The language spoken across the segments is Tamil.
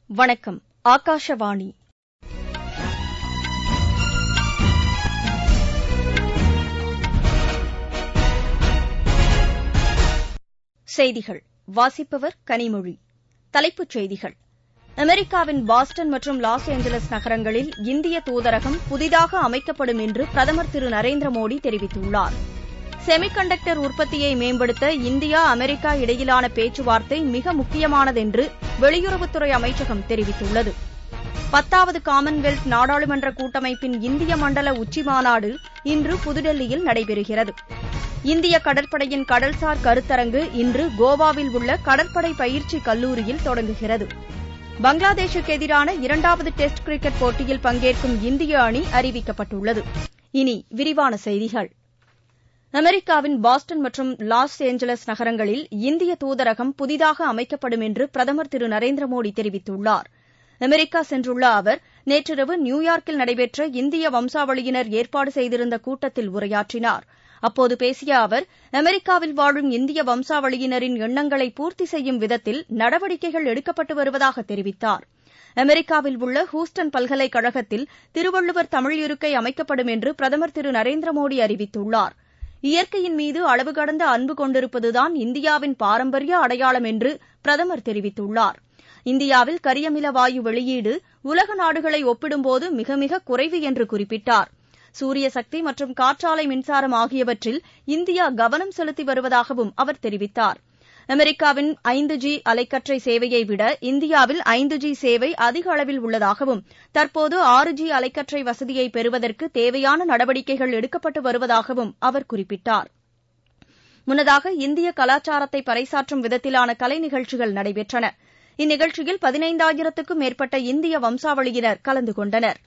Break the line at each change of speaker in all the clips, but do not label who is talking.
வணக்கம் ஆகாஷவாணி செய்திகள் வாசிப்பவர் கனிமொழி தலைப்புச் செய்திகள் அமெரிக்காவின் பாஸ்டன் மற்றும் லாஸ் ஏஞ்சலஸ் நகரங்களில் இந்திய தூதரகம் புதிதாக அமைக்கப்படும் என்று பிரதமர் திரு நரேந்திர மோடி தெரிவித்துள்ளார் செமி கண்டக்டர் உற்பத்தியை மேம்படுத்த இந்தியா அமெரிக்கா இடையிலான பேச்சுவார்த்தை மிக முக்கியமானதென்று வெளியுறவுத்துறை அமைச்சகம் தெரிவித்துள்ளது பத்தாவது காமன்வெல்த் நாடாளுமன்ற கூட்டமைப்பின் இந்திய மண்டல உச்சிமாநாடு இன்று புதுடெல்லியில் நடைபெறுகிறது இந்திய கடற்படையின் கடல்சார் கருத்தரங்கு இன்று கோவாவில் உள்ள கடற்படை பயிற்சி கல்லூரியில் தொடங்குகிறது பங்களாதேஷுக்கு எதிரான இரண்டாவது டெஸ்ட் கிரிக்கெட் போட்டியில் பங்கேற்கும் இந்திய அணி அறிவிக்கப்பட்டுள்ளது இனி விரிவான செய்திகள் அமெரிக்காவின் பாஸ்டன் மற்றும் லாஸ் ஏஞ்சலஸ் நகரங்களில் இந்திய தூதரகம் புதிதாக அமைக்கப்படும் என்று பிரதமர் திரு நரேந்திர மோடி தெரிவித்துள்ளார் அமெரிக்கா சென்றுள்ள அவர் நேற்றிரவு நியூயார்க்கில் நடைபெற்ற இந்திய வம்சாவளியினர் ஏற்பாடு செய்திருந்த கூட்டத்தில் உரையாற்றினார் அப்போது பேசிய அவர் அமெரிக்காவில் வாழும் இந்திய வம்சாவளியினரின் எண்ணங்களை பூர்த்தி செய்யும் விதத்தில் நடவடிக்கைகள் எடுக்கப்பட்டு வருவதாக தெரிவித்தார் அமெரிக்காவில் உள்ள ஹூஸ்டன் பல்கலைக்கழகத்தில் திருவள்ளுவர் தமிழ் இருக்கை அமைக்கப்படும் என்று பிரதமர் திரு நரேந்திர மோடி அறிவித்துள்ளார் இயற்கையின் மீது அளவு கடந்த அன்பு கொண்டிருப்பதுதான் இந்தியாவின் பாரம்பரிய அடையாளம் என்று பிரதமர் தெரிவித்துள்ளார் இந்தியாவில் கரியமில வாயு வெளியீடு உலக நாடுகளை ஒப்பிடும்போது மிக மிக குறைவு என்று குறிப்பிட்டார் சூரிய சக்தி மற்றும் காற்றாலை மின்சாரம் ஆகியவற்றில் இந்தியா கவனம் செலுத்தி வருவதாகவும் அவர் தெரிவித்தார் அமெரிக்காவின் ஐந்து ஜி அலைக்கற்றை சேவையை விட இந்தியாவில் ஐந்து ஜி சேவை அதிக அளவில் உள்ளதாகவும் தற்போது ஆறு ஜி அலைக்கற்றை வசதியை பெறுவதற்கு தேவையான நடவடிக்கைகள் எடுக்கப்பட்டு வருவதாகவும் அவர் குறிப்பிட்டார் முன்னதாக இந்திய கலாச்சாரத்தை பறைசாற்றும் விதத்திலான கலை நிகழ்ச்சிகள் நடைபெற்றன இந்நிகழ்ச்சியில் பதினைந்தாயிரத்துக்கும் மேற்பட்ட இந்திய வம்சாவளியினர் கலந்து கொண்டனர்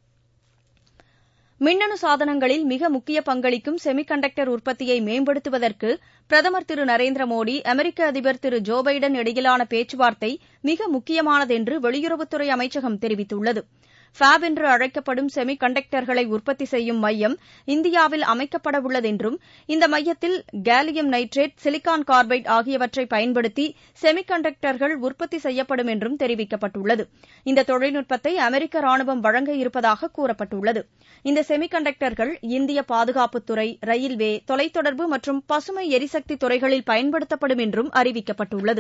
மின்னணு சாதனங்களில் மிக முக்கிய பங்களிக்கும் செமி கண்டக்டர் உற்பத்தியை மேம்படுத்துவதற்கு பிரதமர் திரு நரேந்திர மோடி அமெரிக்க அதிபர் திரு ஜோ பைடன் இடையிலான பேச்சுவார்த்தை மிக முக்கியமானது என்று வெளியுறவுத்துறை அமைச்சகம் தெரிவித்துள்ளது ஃபேப் என்று அழைக்கப்படும் செமி கண்டக்டர்களை உற்பத்தி செய்யும் மையம் இந்தியாவில் அமைக்கப்படவுள்ளதென்றும் இந்த மையத்தில் கேலியம் நைட்ரேட் சிலிக்கான் கார்பைட் ஆகியவற்றை பயன்படுத்தி செமி கண்டக்டர்கள் உற்பத்தி செய்யப்படும் என்றும் தெரிவிக்கப்பட்டுள்ளது இந்த தொழில்நுட்பத்தை அமெரிக்க ராணுவம் வழங்க இருப்பதாக கூறப்பட்டுள்ளது இந்த செமி கண்டக்டர்கள் இந்திய பாதுகாப்புத்துறை ரயில்வே தொலைத்தொடர்பு மற்றும் பசுமை எரிசக்தி துறைகளில் பயன்படுத்தப்படும் என்றும் அறிவிக்கப்பட்டுள்ளது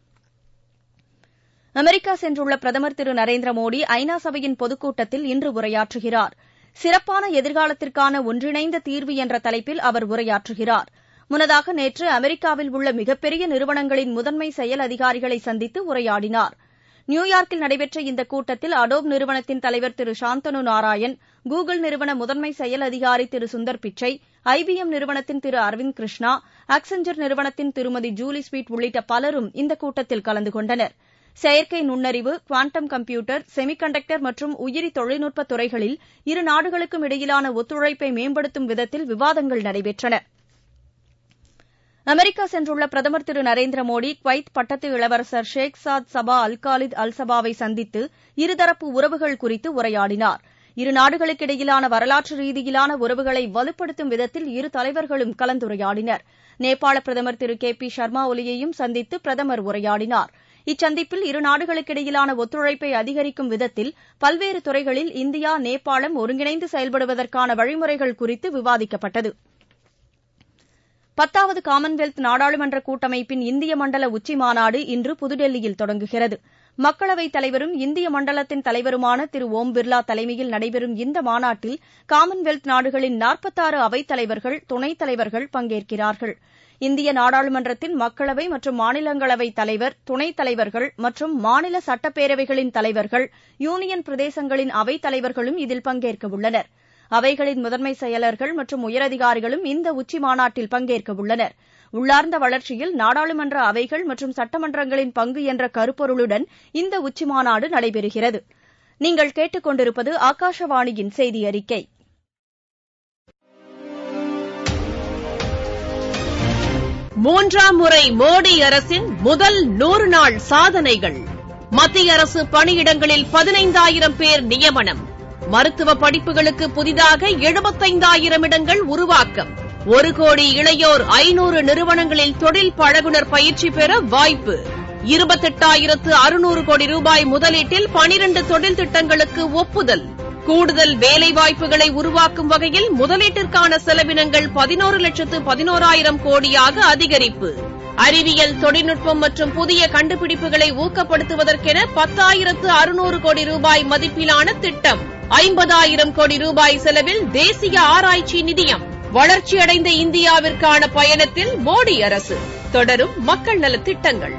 அமெரிக்கா சென்றுள்ள பிரதமர் திரு நரேந்திர மோடி ஐநா சபையின் பொதுக்கூட்டத்தில் இன்று உரையாற்றுகிறார் சிறப்பான எதிர்காலத்திற்கான ஒன்றிணைந்த தீர்வு என்ற தலைப்பில் அவர் உரையாற்றுகிறார் முன்னதாக நேற்று அமெரிக்காவில் உள்ள மிகப்பெரிய நிறுவனங்களின் முதன்மை செயல் அதிகாரிகளை சந்தித்து உரையாடினார் நியூயார்க்கில் நடைபெற்ற இந்த கூட்டத்தில் அடோப் நிறுவனத்தின் தலைவர் திரு சாந்தனு நாராயண் கூகுள் நிறுவன முதன்மை செயல் அதிகாரி திரு சுந்தர் பிச்சை ஐபிஎம் நிறுவனத்தின் திரு அரவிந்த் கிருஷ்ணா அக்செஞ்சர் நிறுவனத்தின் திருமதி ஜூலி ஸ்வீட் உள்ளிட்ட பலரும் இந்த கூட்டத்தில் கலந்து கொண்டனர் செயற்கை நுண்ணறிவு குவாண்டம் கம்ப்யூட்டர் செமி கண்டக்டர் மற்றும் உயிரி தொழில்நுட்ப துறைகளில் இரு நாடுகளுக்கும் இடையிலான ஒத்துழைப்பை மேம்படுத்தும் விதத்தில் விவாதங்கள் நடைபெற்றன அமெரிக்கா சென்றுள்ள பிரதமர் திரு நரேந்திர மோடி குவைத் பட்டத்து இளவரசர் ஷேக் சாத் சபா அல் காலித் அல் சபாவை சந்தித்து இருதரப்பு உறவுகள் குறித்து உரையாடினார் இரு நாடுகளுக்கிடையிலான வரலாற்று ரீதியிலான உறவுகளை வலுப்படுத்தும் விதத்தில் இரு தலைவர்களும் கலந்துரையாடினர் நேபாள பிரதமர் திரு கே பி சர்மா ஒலியையும் சந்தித்து பிரதமர் உரையாடினார் இச்சந்திப்பில் இரு நாடுகளுக்கிடையிலான ஒத்துழைப்பை அதிகரிக்கும் விதத்தில் பல்வேறு துறைகளில் இந்தியா நேபாளம் ஒருங்கிணைந்து செயல்படுவதற்கான வழிமுறைகள் குறித்து விவாதிக்கப்பட்டது பத்தாவது காமன்வெல்த் நாடாளுமன்ற கூட்டமைப்பின் இந்திய மண்டல உச்சிமாநாடு இன்று புதுடெல்லியில் தொடங்குகிறது மக்களவைத் தலைவரும் இந்திய மண்டலத்தின் தலைவருமான திரு ஓம் பிர்லா தலைமையில் நடைபெறும் இந்த மாநாட்டில் காமன்வெல்த் நாடுகளின் நாற்பத்தாறு அவைத் தலைவர்கள் துணைத் தலைவர்கள் பங்கேற்கிறார்கள் இந்திய நாடாளுமன்றத்தின் மக்களவை மற்றும் மாநிலங்களவை தலைவர் துணைத் தலைவர்கள் மற்றும் மாநில சட்டப்பேரவைகளின் தலைவர்கள் யூனியன் பிரதேசங்களின் அவைத் தலைவர்களும் இதில் பங்கேற்க உள்ளனர் அவைகளின் முதன்மை செயலர்கள் மற்றும் உயரதிகாரிகளும் இந்த உச்சிமாநாட்டில் பங்கேற்க உள்ளனர் உள்ளார்ந்த வளர்ச்சியில் நாடாளுமன்ற அவைகள் மற்றும் சட்டமன்றங்களின் பங்கு என்ற கருப்பொருளுடன் இந்த உச்சிமாநாடு நடைபெறுகிறது நீங்கள் கேட்டுக் கொண்டிருப்பது ஆகாஷவாணியின் செய்தி அறிக்கை
மூன்றாம் முறை மோடி அரசின் முதல் நூறு நாள் சாதனைகள் மத்திய அரசு பணியிடங்களில் பதினைந்தாயிரம் பேர் நியமனம் மருத்துவ படிப்புகளுக்கு புதிதாக எழுபத்தைந்தாயிரம் இடங்கள் உருவாக்கம் ஒரு கோடி இளையோர் ஐநூறு நிறுவனங்களில் தொழில் பழகுனர் பயிற்சி பெற வாய்ப்பு இருபத்தெட்டாயிரத்து அறுநூறு கோடி ரூபாய் முதலீட்டில் பனிரண்டு தொழில் திட்டங்களுக்கு ஒப்புதல் கூடுதல் வேலைவாய்ப்புகளை உருவாக்கும் வகையில் முதலீட்டிற்கான செலவினங்கள் பதினோரு லட்சத்து பதினோராயிரம் கோடியாக அதிகரிப்பு அறிவியல் தொழில்நுட்பம் மற்றும் புதிய கண்டுபிடிப்புகளை ஊக்கப்படுத்துவதற்கென பத்தாயிரத்து அறுநூறு கோடி ரூபாய் மதிப்பிலான திட்டம் ஐம்பதாயிரம் கோடி ரூபாய் செலவில் தேசிய ஆராய்ச்சி நிதியம் வளர்ச்சியடைந்த இந்தியாவிற்கான பயணத்தில் மோடி அரசு தொடரும் மக்கள் நலத் திட்டங்கள்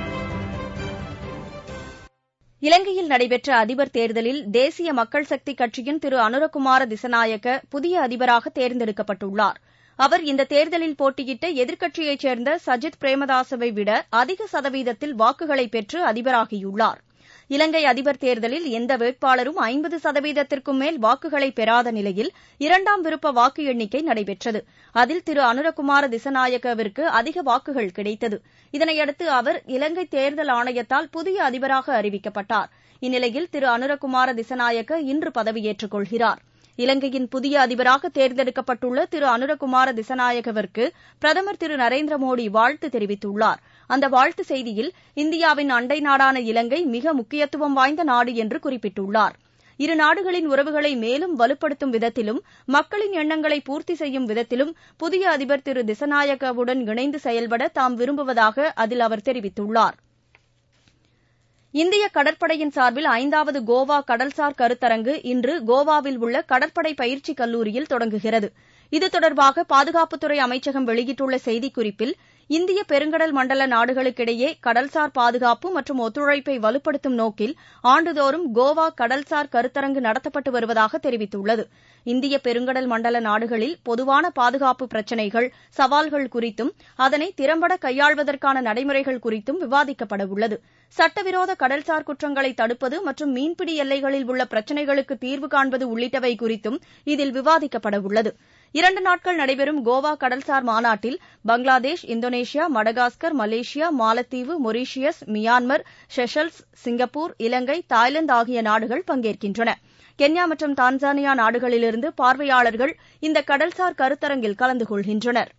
இலங்கையில் நடைபெற்ற அதிபர் தேர்தலில் தேசிய மக்கள் சக்தி கட்சியின் திரு அனுரகுமார திசநாயக்க புதிய அதிபராக தேர்ந்தெடுக்கப்பட்டுள்ளார் அவர் இந்த தேர்தலில் போட்டியிட்ட எதிர்க்கட்சியைச் சேர்ந்த சஜித் பிரேமதாசவை விட அதிக சதவீதத்தில் வாக்குகளை பெற்று அதிபராகியுள்ளார் இலங்கை அதிபர் தேர்தலில் எந்த வேட்பாளரும் ஐம்பது சதவீதத்திற்கும் மேல் வாக்குகளை பெறாத நிலையில் இரண்டாம் விருப்ப வாக்கு எண்ணிக்கை நடைபெற்றது அதில் திரு அனுரகுமார திசநாயக்கவிற்கு அதிக வாக்குகள் கிடைத்தது இதனையடுத்து அவர் இலங்கை தேர்தல் ஆணையத்தால் புதிய அதிபராக அறிவிக்கப்பட்டார் இந்நிலையில் திரு அனுரகுமார திசநாயக்க இன்று பதவியேற்றுக் கொள்கிறார் இலங்கையின் புதிய அதிபராக தேர்ந்தெடுக்கப்பட்டுள்ள திரு அனுரகுமார திசநாயகவிற்கு பிரதமர் திரு நரேந்திர மோடி வாழ்த்து தெரிவித்துள்ளார் அந்த வாழ்த்து செய்தியில் இந்தியாவின் அண்டை நாடான இலங்கை மிக முக்கியத்துவம் வாய்ந்த நாடு என்று குறிப்பிட்டுள்ளார் இரு நாடுகளின் உறவுகளை மேலும் வலுப்படுத்தும் விதத்திலும் மக்களின் எண்ணங்களை பூர்த்தி செய்யும் விதத்திலும் புதிய அதிபர் திரு திசநாயக்கவுடன் இணைந்து செயல்பட தாம் விரும்புவதாக அதில் அவர் தெரிவித்துள்ளார் இந்திய கடற்படையின் சார்பில் ஐந்தாவது கோவா கடல்சார் கருத்தரங்கு இன்று கோவாவில் உள்ள கடற்படை பயிற்சி கல்லூரியில் தொடங்குகிறது இது தொடர்பாக பாதுகாப்புத்துறை அமைச்சகம் வெளியிட்டுள்ள செய்திக்குறிப்பில் இந்திய பெருங்கடல் மண்டல நாடுகளுக்கிடையே கடல்சார் பாதுகாப்பு மற்றும் ஒத்துழைப்பை வலுப்படுத்தும் நோக்கில் ஆண்டுதோறும் கோவா கடல்சார் கருத்தரங்கு நடத்தப்பட்டு வருவதாக தெரிவித்துள்ளது இந்திய பெருங்கடல் மண்டல நாடுகளில் பொதுவான பாதுகாப்பு பிரச்சினைகள் சவால்கள் குறித்தும் அதனை திறம்பட கையாள்வதற்கான நடைமுறைகள் குறித்தும் விவாதிக்கப்பட உள்ளது சட்டவிரோத கடல்சார் குற்றங்களை தடுப்பது மற்றும் மீன்பிடி எல்லைகளில் உள்ள பிரச்சினைகளுக்கு தீர்வு காண்பது உள்ளிட்டவை குறித்தும் இதில் விவாதிக்கப்பட உள்ளது இரண்டு நாட்கள் நடைபெறும் கோவா கடல்சார் மாநாட்டில் பங்களாதேஷ் இந்தோனேஷியா மடகாஸ்கர் மலேசியா மாலத்தீவு Mauritius Myanmar Seychelles Singapore Ilankai Thailand ஆகிய நாடுகள் பங்கேற்கின்றன கென்யா மற்றும் தான்சானியா நாடுகளிலிருந்து பார்வையாளர்கள் இந்த கடல்சார் கருத்தரங்கில் கலந்து கொள்கின்றனர்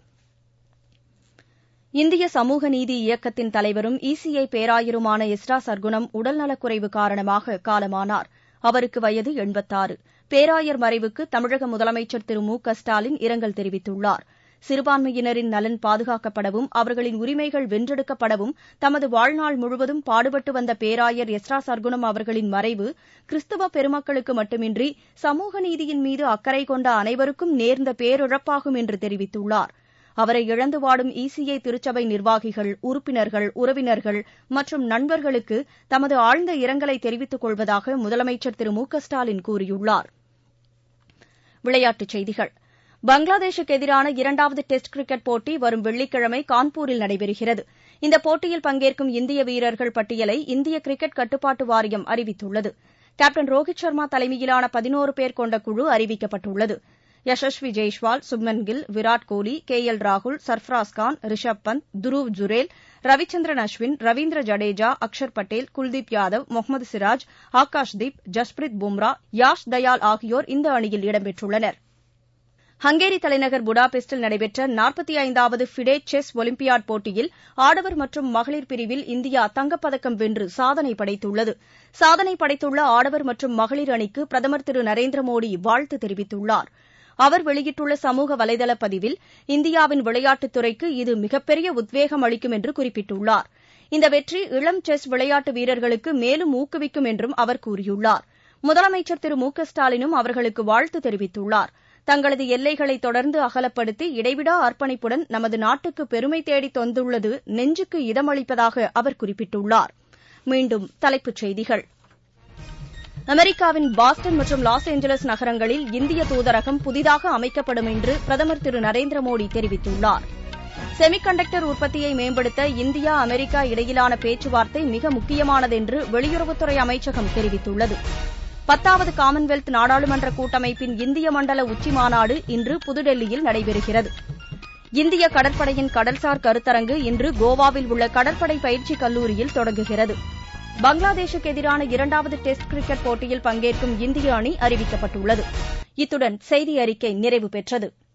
இந்திய சமூக நீதி இயக்கத்தின் தலைவரும் இசிஐ பேராயருமான எஸ்ரா சர்க்குணம் உடல்நலக்குறைவு காரணமாக காலமானார் அவருக்கு வயது எண்பத்தாறு பேராயர் மறைவுக்கு தமிழக முதலமைச்சர் திரு மு க ஸ்டாலின் இரங்கல் தெரிவித்துள்ளார் சிறுபான்மையினரின் நலன் பாதுகாக்கப்படவும் அவர்களின் உரிமைகள் வென்றெடுக்கப்படவும் தமது வாழ்நாள் முழுவதும் பாடுபட்டு வந்த பேராயர் எஸ்ரா சர்க்குணம் அவர்களின் மறைவு கிறிஸ்தவ பெருமக்களுக்கு மட்டுமின்றி சமூக நீதியின் மீது அக்கறை கொண்ட அனைவருக்கும் நேர்ந்த பேரிழப்பாகும் என்று தெரிவித்துள்ளார் அவரை இழந்து வாடும் இசிஐ திருச்சபை நிர்வாகிகள் உறுப்பினர்கள் உறவினர்கள் மற்றும் நண்பர்களுக்கு தமது ஆழ்ந்த இரங்கலை தெரிவித்துக் கொள்வதாக முதலமைச்சர் திரு மு க ஸ்டாலின் கூறியுள்ளார் விளையாட்டுச் செய்திகள் பங்களாதேஷுக்கு எதிரான இரண்டாவது டெஸ்ட் கிரிக்கெட் போட்டி வரும் வெள்ளிக்கிழமை கான்பூரில் நடைபெறுகிறது இந்த போட்டியில் பங்கேற்கும் இந்திய வீரர்கள் பட்டியலை இந்திய கிரிக்கெட் கட்டுப்பாட்டு வாரியம் அறிவித்துள்ளது கேப்டன் ரோஹித் சர்மா தலைமையிலான பதினோரு பேர் கொண்ட குழு அறிவிக்கப்பட்டுள்ளது யசஸ்வி ஜெய்ஸ்வால் சுப்மன் கில் விராட் கோலி கே எல் ராகுல் சர்ஃப்ராஸ் கான் ரிஷப் பந்த் துருவ் ஜுரேல் ரவிச்சந்திரன் அஸ்வின் ரவீந்திர ஜடேஜா அக்ஷர் பட்டேல் குல்தீப் யாதவ் முகமது சிராஜ் ஆகாஷ்தீப் ஜஸ்பிரித் பும்ரா யாஷ் தயாள் ஆகியோர் இந்த அணியில் இடம்பெற்றுள்ளனர் ஹங்கேரி தலைநகர் புடாபெஸ்டில் நடைபெற்ற நாற்பத்தி ஐந்தாவது ஃபிடே செஸ் ஒலிம்பியாட் போட்டியில் ஆடவர் மற்றும் மகளிர் பிரிவில் இந்தியா தங்கப்பதக்கம் வென்று சாதனை படைத்துள்ளது சாதனை படைத்துள்ள ஆடவர் மற்றும் மகளிர் அணிக்கு பிரதமர் திரு நரேந்திர மோடி வாழ்த்து தெரிவித்துள்ளார் அவர் வெளியிட்டுள்ள சமூக வலைதள பதிவில் இந்தியாவின் விளையாட்டுத் துறைக்கு இது மிகப்பெரிய உத்வேகம் அளிக்கும் என்று குறிப்பிட்டுள்ளார் இந்த வெற்றி இளம் செஸ் விளையாட்டு வீரர்களுக்கு மேலும் ஊக்குவிக்கும் என்றும் அவர் கூறியுள்ளார் முதலமைச்சர் திரு மு க ஸ்டாலினும் அவர்களுக்கு வாழ்த்து தெரிவித்துள்ளார் தங்களது எல்லைகளை தொடர்ந்து அகலப்படுத்தி இடைவிடா அர்ப்பணிப்புடன் நமது நாட்டுக்கு பெருமை தேடி தந்துள்ளது நெஞ்சுக்கு இதமளிப்பதாக அவர் குறிப்பிட்டுள்ளார் மீண்டும் தலைப்புச் செய்திகள் அமெரிக்காவின் பாஸ்டன் மற்றும் லாஸ் ஏஞ்சலஸ் நகரங்களில் இந்திய தூதரகம் புதிதாக அமைக்கப்படும் என்று பிரதமர் திரு நரேந்திர மோடி தெரிவித்துள்ளார் செமிகண்டக்டர் உற்பத்தியை மேம்படுத்த இந்தியா அமெரிக்கா இடையிலான பேச்சுவார்த்தை மிக முக்கியமானது என்று வெளியுறவுத்துறை அமைச்சகம் தெரிவித்துள்ளது பத்தாவது காமன்வெல்த் நாடாளுமன்ற கூட்டமைப்பின் இந்திய மண்டல உச்சிமாநாடு இன்று புதுடெல்லியில் நடைபெறுகிறது இந்திய கடற்படையின் கடல்சார் கருத்தரங்கு இன்று கோவாவில் உள்ள கடற்படை பயிற்சி கல்லூரியில் தொடங்குகிறது பங்களாதேஷுக்கு எதிரான இரண்டாவது டெஸ்ட் கிரிக்கெட் போட்டியில் பங்கேற்கும் இந்திய அணி அறிவிக்கப்பட்டுள்ளது இத்துடன் செய்தி அறிக்கை நிறைவு பெற்றது